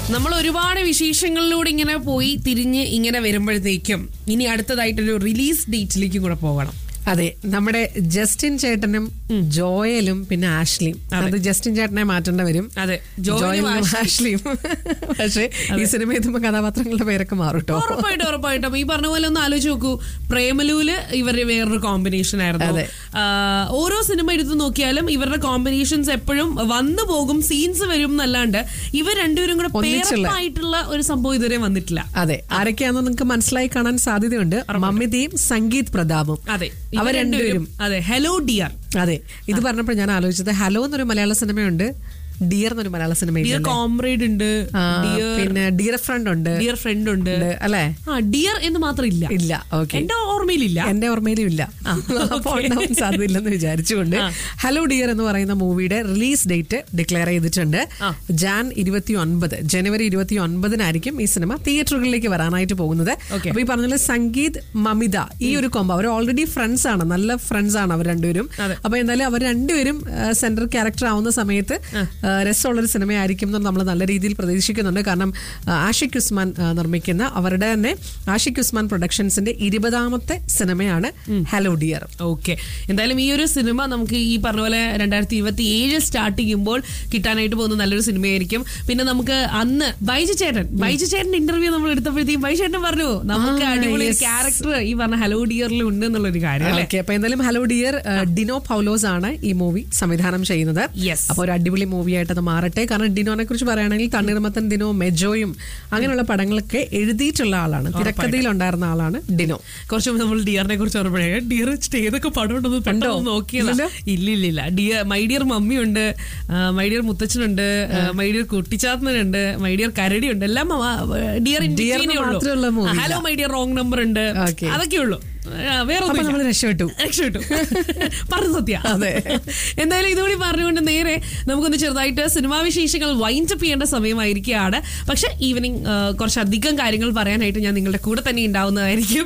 നമ്മൾ ഒരുപാട് വിശേഷങ്ങളിലൂടെ ഇങ്ങനെ പോയി തിരിഞ്ഞ് ഇങ്ങനെ വരുമ്പോഴത്തേക്കും ഇനി അടുത്തതായിട്ടൊരു റിലീസ് ഡേറ്റിലേക്കും കൂടെ പോകണം അതെ നമ്മുടെ ജസ്റ്റിൻ ചേട്ടനും ജോയലും പിന്നെ ആഷ്ലിയും അത് ജസ്റ്റിൻ ചേട്ടനെ മാറ്റേണ്ട വരും അതെ ജോയലും ജോയലും ആഷ്ലിയും പക്ഷേ ഈ സിനിമ എത്തുമ്പോ കഥാപാത്രങ്ങളുടെ പേരൊക്കെ മാറും കേട്ടോ ഉറപ്പായിട്ടും ഉറപ്പായിട്ടും ഈ പറഞ്ഞ പോലെ ഒന്ന് ആലോചിച്ച് നോക്കൂ പ്രേമലൂല് ഇവരുടെ വേറൊരു കോമ്പിനേഷൻ ആയിരുന്നു അതെ. ആ, ഓരോ സിനിമ എടുത്ത് നോക്കിയാലും ഇവരുടെ കോമ്പിനേഷൻസ് എപ്പോഴും വന്നു പോകും സീൻസ് വരും എന്നല്ലാണ്ട് ഇവർ രണ്ടുപേരും കൂടെ ഒന്നിച്ചുള്ള. പേർപ്പായിട്ടുള്ള ഒരു സംഭവം ഇതുവരെ വന്നിട്ടില്ല അതെ ആരൊക്കെയാണെന്ന് നിങ്ങൾക്ക് മനസ്സിലായി കാണാൻ സാധ്യതയുണ്ട് മമ്മിതയും സംഗീത് പ്രതാപും അതെ അവർ ഇവർ രണ്ടുപേരും അതെ ഹലോ ഡിയർ അതെ ഇത് പറഞ്ഞപ്പോൾ ഞാൻ ആലോചിച്ചത് ഹലോ എന്നൊരു മലയാള സിനിമയുണ്ട് ഡിയർ എന്നൊരു മലയാള ഡിയർ സിനിമയുണ്ട് കോമ്രേഡ് ഉണ്ട് ആ, ഡിയർ പിന്നെ ഡിയർ ഫ്രണ്ട് ഉണ്ട് ഡിയർ ഫ്രണ്ട് ഉണ്ട് ഉണ്ട്, അല്ലേ ആ ഡിയർ എന്ന് മാത്രം ഇല്ല ഇല്ല ഓക്കെ എന്റെ ഓർമ്മയിലില്ല എന്റെ ഓർമ്മയിലും ഇല്ല അപ്പോൾ ഉണ്ടാവാൻ സാധ്യതയില്ലെന്ന് വിചാരിച്ചുകൊണ്ട് ഹലോ ഡിയർ എന്ന് പറയുന്ന മൂവിയുടെ റിലീസ് ഡേറ്റ് ഡിക്ലെയർ ചെയ്തിട്ടുണ്ട് ജാൻ ഇരുപത്തി ഒൻപത് ജനുവരി ഇരുപത്തി ഒൻപതിനായിരിക്കും ഈ സിനിമ തിയേറ്ററുകളിലേക്ക് വരാനായിട്ട് പോകുന്നത് Okay. അപ്പൊ ഈ പറഞ്ഞ സംഗീത് മമിത ഈ ഒരു കോമ്പോ അവർ ഓൾറെഡി ഫ്രണ്ട്സ് ആണ് നല്ല ഫ്രണ്ട്സ് ആണ് അവർ രണ്ടുപേരും അതെ. അപ്പൊ എന്തായാലും അവർ രണ്ടുപേരും സെന്റർ ക്യാരക്ടർ ആവുന്ന സമയത്ത് ആ, രസമുള്ളൊരു സിനിമയായിരിക്കും എന്ന് നമ്മൾ നല്ല രീതിയിൽ പ്രതീക്ഷിക്കുന്നുണ്ട് കാരണം ആ, ആഷിഖ് ഉസ്മാൻ ആ, നിർമ്മിക്കുന്ന അവരുടെ തന്നെ ആഷിഖ് ഉസ്മാൻ പ്രൊഡക്ഷൻസിന്റെ ഇരുപതാമത്തെ സിനിമയാണ് ഹലോ ഡിയർ ഓക്കെ എന്തായാലും ഈ ഒരു സിനിമ നമുക്ക് ഈ പറഞ്ഞ പോലെ രണ്ടായിരത്തി ഇരുപത്തി ഏഴ് സ്റ്റാർട്ട് ചെയ്യുമ്പോൾ കിട്ടാനായിട്ട് പോകുന്ന നല്ലൊരു സിനിമയായിരിക്കും പിന്നെ നമുക്ക് അന്ന് ബൈജു ചേട്ടൻ ബൈജു ചേട്ടൻ ഇന്റർവ്യൂ നമ്മൾ എടുത്തപ്പോഴത്തേക്കും ബൈജു ചേട്ടൻ പറഞ്ഞു നമുക്ക് ആ, അടിപൊളി yes. ക്യാരക്ടർ ഈ പറഞ്ഞ ഹലോ ഡിയറിൽ ഉണ്ട് എന്നുള്ളൊരു കാര്യം അല്ലേ ഓക്കെ അപ്പൊ എന്തായാലും ഹലോ ഡിയർ ആ, ഡിനോ പൗലോസ് ആണ് ഈ മൂവി സംവിധാനം ചെയ്യുന്നത് Yes. അപ്പൊ ഒരു അടിപൊളി മൂവി ആയിട്ട് അത് മാറട്ടെ കാരണം ഡിനോനെ കുറിച്ച് പറയുകയാണെങ്കിൽ തണ്ണീർമത്തൻ ദിനോ മെജോയും അങ്ങനെയുള്ള പടങ്ങളൊക്കെ എഴുതിയിട്ടുള്ള ആളാണ് തിരക്കഥയിൽ ഉണ്ടായിരുന്ന ആളാണ് ഡിനോ കുറച്ച് മുമ്പ് നമ്മൾ ഡിയറിനെ കുറിച്ച് ഓർമ്മഴേ ഡിയർ ഏതൊക്കെ പടം ഉണ്ടെന്ന് പെട്ടെന്ന് ഉണ്ടോ? നോക്കിയതാ ഇല്ലല്ലോ. ഇല്ല ഇല്ല ഇല്ല ഡിയർ മൈ ഡിയർ മമ്മിയുണ്ട് ആ, മൈ ഡിയർ മുത്തച്ഛനുണ്ട് ആ, മൈ ഡിയർ കുട്ടിച്ചാത്തനുണ്ട് മൈ ഡിയർ കരടിയുണ്ട് എല്ലാം ആ, ഡിയർ ഡിയറിന് മാത്രമുള്ള movie ഇല്ല. Hello my dear wrong number ഉണ്ട് Okay. അതൊക്കെ ഉള്ളൂ ആ, വേറെ അപ്പൊ ഒന്നുമില്ല. നമ്മൾ രക്ഷപ്പെട്ടു രക്ഷപ്പെട്ടു പറഞ്ഞു സത്യ അതെ. എന്തായാലും ഇതുകൂടി പറഞ്ഞുകൊണ്ട് നേരെ നമുക്കൊന്ന് ചെറുതായിട്ട് സിനിമാ വിശേഷങ്ങൾ വൈൻഡ് അപ്പ് ചെയ്യേണ്ട സമയമായിരിക്കുകയാണ് പക്ഷെ ഈവനിങ് കുറച്ചധികം കാര്യങ്ങൾ പറയാനായിട്ട് ഞാൻ നിങ്ങളുടെ കൂടെ തന്നെ ഉണ്ടാവുന്നതായിരിക്കും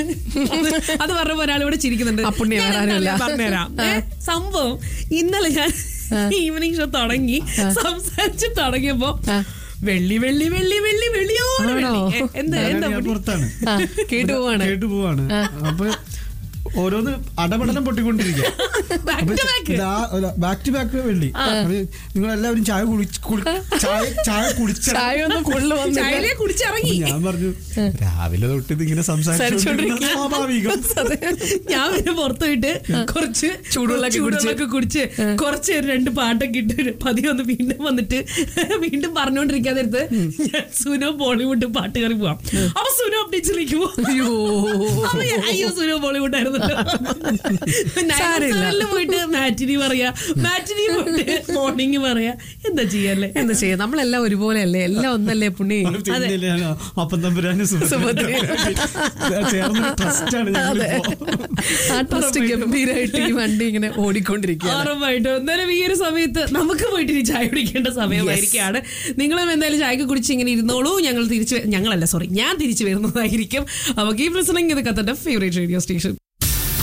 അത്- അത് പറഞ്ഞപ്പോ ഒരാളിവിടെ ചിരിക്കുന്നുണ്ട് ആ പുണ്യം ഞാൻ വരാനുമില്ല. എന്തായാലും പറഞ്ഞുതരാം ഏ, സംഭവം ഇന്നലെ ഞാൻ ഈവനിങ് ഷോ തുടങ്ങി സംസാരിച്ച് തുടങ്ങിയപ്പോ വെള്ളി വെള്ളി വെള്ളി വെള്ളി വെള്ളിയോട് ആണോ? വെള്ളി ഏ, എന്താ എന്താ ഞാൻ പുള്ളി? പുറത്താണ് ആ, കേട്ടു പോവാണ് കേട്ടു പോവാണ് അപ്പൊ ഓരോന്ന് അടപടലം പൊട്ടിക്കൊണ്ടിരിക്കുക Back to back. Back to back വെള്ളി നിങ്ങൾ എല്ലാവരും ചായ കുടിച്ച് കുടി- ചായ ചായ കുടിച്ച ചായ ഒന്നും കൊള്ളു വന്നില്ല ചായയിലെ കുടിച്ചിറങ്ങി ഞാൻ പറഞ്ഞു രാവിലെ തൊട്ട് ഇതിങ്ങനെ സംസാരിച്ചോണ്ടിരിക്കുന്നത് സ്വാഭാവികം ഞാൻ പിന്നെ പുറത്തു പോയിട്ട് കുറച്ച് ചൂടുവെള്ളമൊക്കെ കുടിച്ച്. ചൂടുവെള്ളമൊക്കെ കുടിച്ച് കുറച്ച് നേരം രണ്ട് പാട്ടൊക്കെ ഇട്ട് പതിയെ ഒന്ന് വീണ്ടും വന്നിട്ട് വീണ്ടും പറഞ്ഞുകൊണ്ടിരിക്കാൻ നേരത്ത് ഞാൻ സുനോ ബോളിവുഡ് പാട്ട് കയറി പോവാം അപ്പൊ സുനോ അപ്ഡേറ്റ്സിലേക്ക് പോവാം അയ്യോ അപ്പൊ ഞാൻ, അയ്യോ സുനോ ബോളിവുഡ് ആയിരുന്നല്ലോ സാരമില്ല. നയൻസാറില് പോയിട്ട് മാറ്റിനി പറയാ മാറ്റിനി പോയിട്ട് മോർണിംഗ് പറയാ എന്താ ചെയ്യല്ലേ എന്താ ചെയ്യാ നമ്മളെല്ലാം ഒരുപോലെ അല്ലേ എല്ലാം ഒന്നല്ലേ പുണ്ണി പിന്നില്ലേ ഞാൻ അപ്പം തമ്പുരാന് സുഭദ്ര. ചേർന്ന ട്രസ്റ്റാണ് ഞങ്ങളിപ്പോ ആ ട്രസ്റ്റ് ഗംഭീരമായിട്ട് ഈ വണ്ടി ഇങ്ങനെ ഓടിക്കൊണ്ടിരിക്കുക ഉറപ്പായിട്ടും എന്തായാലും ഈ ഒരു സമയത്ത് നമുക്ക് പോയിട്ട് ഇനി ചായ കുടിക്കേണ്ട സമയമായിരിക്കാണ് നിങ്ങളും എന്തായാലും ചായക്ക് കുടിച്ച് ഇങ്ങനെ ഇരുന്നോളൂ ഞങ്ങൾ തിരിച്ച് ഞങ്ങളല്ല സോറി ഞാൻ തിരിച്ചു വരുന്നതായിരിക്കും അപ്പൊ കീപ് ലിസണിങ് ഇത് കത്തന്റെ ഫേവറേറ്റ് റേഡിയോ സ്റ്റേഷൻ